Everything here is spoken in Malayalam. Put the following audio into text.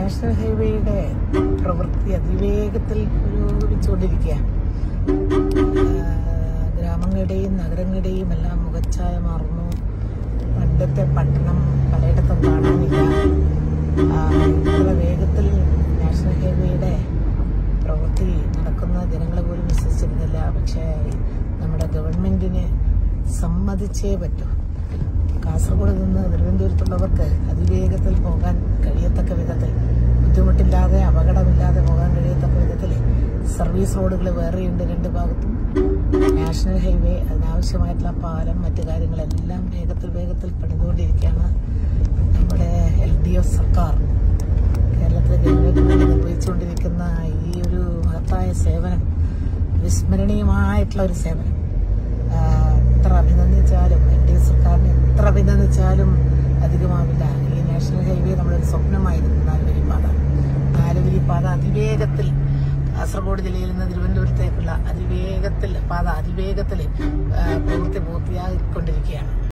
നാഷണൽ ഹൈവേയുടെ പ്രവൃത്തി അതിവേഗത്തിൽ പുരോഗമിച്ചുകൊണ്ടിരിക്കുക ഗ്രാമങ്ങളുടെയും നഗരങ്ങളുടെയും എല്ലാം മുഖച്ഛായ മാറുന്നു പണ്ടത്തെ പട്ടണം പലയിടത്തും കാണാനില്ല ആ, ഇത്ര വേഗത്തിൽ നാഷണൽ ഹൈവേയുടെ പ്രവൃത്തി നടക്കുന്ന ജനങ്ങൾ പോലും വിശ്വസിച്ചിരുന്നില്ല പക്ഷേ നമ്മുടെ ഗവൺമെന്റിന് സമ്മതിച്ചേ പറ്റൂ കാസർഗോഡ് നിന്ന് തിരുവനന്തപുരത്തുള്ളവർക്ക് അതിവേഗത്തിൽ പോകാൻ കഴിയത്തക്ക വിധത്തിൽ ബുദ്ധിമുട്ടില്ലാതെ അപകടമില്ലാതെ പോകാൻ കഴിയത്തക്ക വിധത്തിൽ സർവീസ് റോഡുകൾ വേറെയുണ്ട് രണ്ട് ഭാഗത്തും നാഷണൽ ഹൈവേ അതിനാവശ്യമായിട്ടുള്ള പാലം മറ്റു കാര്യങ്ങളെല്ലാം വേഗത്തിൽ വേഗത്തിൽ പണിതുകൊണ്ടിരിക്കുകയാണ് നമ്മുടെ എൽ ഡി എഫ് സർക്കാർ കേരളത്തിലെ ജനങ്ങൾക്ക് വേണ്ടി നിർവഹിച്ചുകൊണ്ടിരിക്കുന്ന ഈ ഒരു മഹത്തായ സേവനം വിസ്മരണീയമായിട്ടുള്ള ഒരു സേവനം ആ, എത്ര അഭിനന്ദിച്ചാലും എൻ ഡി എഫ് സർക്കാരിനെ എത്ര അഭിനന്ദിച്ചാലും അധികമാവില്ല ഈ നാഷണൽ ഹൈവേ നമ്മുടെ ഒരു സ്വപ്നമായിരുന്നു നാലുവരി പാത നാലുവരി പാത അതിവേഗത്തിൽ കാസർഗോഡ് ജില്ലയിൽ നിന്ന് തിരുവനന്തപുരത്തേക്കുള്ള അതിവേഗത്തിൽ പാത അതിവേഗത്തിൽ ആ, പ്രവൃത്തി പൂർത്തിയാക്കിക്കൊണ്ടിരിക്കുകയാണ്